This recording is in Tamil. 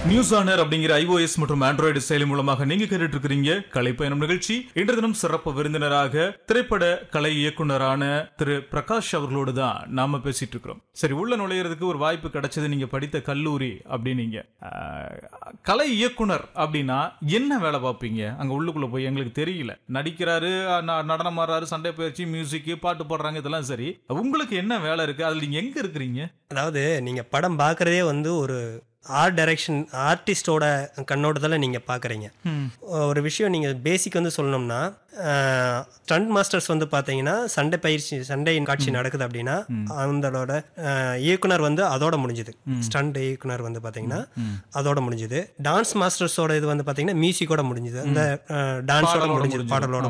நியூஸ் ஆனர் அப்படிங்கிற iOS மற்றும் ஆண்ட்ராய்டு செயலி மூலமாக நீங்க கேட்டுட்டு இருக்கிறீங்க கலை பயணம் நிகழ்ச்சி இன்று தினம் சிறப்பு விருந்தினராக திரைப்பட கலை இயக்குனரான திரு பிரகாஷ் அவர்களோடு தான் நாம பேசிட்டு இருக்கிறோம் சரி உள்ள நுழையிறதுக்கு ஒரு வாய்ப்பு கிடைச்சது நீங்க படித்த கல்லூரி அப்படின்னீங்க ஆஹ், கலை இயக்குனர் அப்படின்னா என்ன வேலை பார்ப்பீங்க அங்க உள்ளுக்குள்ள போய் எங்களுக்கு தெரியல நடிக்கிறாரு ந- நடனம் ஆடுறாரு சண்டை பயிற்சி மியூசிக் பாட்டு போடுறாங்க இதெல்லாம் சரி உங்களுக்கு என்ன வேலை இருக்கு அதுல நீங்க எங்க இருக்கிறீங்க அதாவது நீங்கள் படம் பார்க்குறதே வந்து ஒரு ஆர்ட் டைரக்ஷன் ஆர்டிஸ்டோட கண்ணோட்டத்தில் நீங்கள் பார்க்குறீங்க ஒரு விஷயம் நீங்கள் பேசிக் வந்து சொல்லணும்னா ஸ்டண்ட் மாஸ்டர்ஸ் வந்து பார்த்தீங்கன்னா சண்டை பயிற்சி சண்டை காட்சி நடக்குது அப்படின்னா அவங்களோட அஹ், இயக்குனர் வந்து அதோட முடிஞ்சுது ஸ்டண்ட் இயக்குனர் வந்து பார்த்தீங்கன்னா அதோட முடிஞ்சுது டான்ஸ் மாஸ்டர்ஸோட இது வந்து பார்த்தீங்கன்னா மியூசிக்கோட முடிஞ்சுது அந்த டான்ஸோட பாடலோட முடிஞ்சுது முடிஞ்சுது. பாடலோட